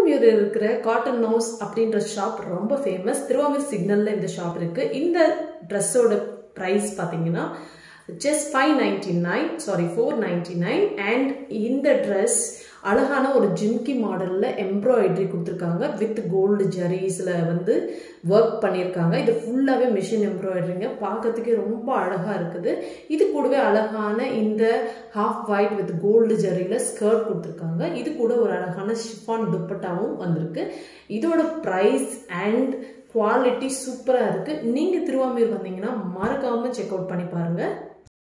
திருவாமியூர் இருக்கிற cotton nose அப்படின்ற shop ரொம்ப ஃபேமஸ் திருவாமியூர் சிக்னல்ல இந்த ஷாப் இருக்கு இந்த ட்ரெஸ்ஸோட ப்ரைஸ் பார்த்தீங்கன்னா just five ninety nine sorry four ninety nine and இந்த ட்ரெஸ் அழகான ஒரு ஜிம்கி மாடலில் எம்ப்ராய்டரி கொடுத்துருக்காங்க வித் கோல்டு ஜரீஸில் வந்து ஒர்க் பண்ணியிருக்காங்க இது ஃபுல்லாகவே மிஷின் எம்ப்ராய்டரிங்க பார்க்கறதுக்கே ரொம்ப அழகாக இருக்குது இது கூடவே அழகான இந்த ஹாஃப் ஒயிட் வித் கோல்டு ஜரியில் ஸ்கர்ட் கொடுத்துருக்காங்க இது கூட ஒரு அழகான ஷிஃபான் துப்பட்டாவும் வந்திருக்கு இதோட ப்ரைஸ் அண்ட் குவாலிட்டி சூப்பராக இருக்குது நீங்கள் திருவாமூர் வந்தீங்கன்னா மறக்காமல் செக் அவுட் பண்ணி பாருங்கள்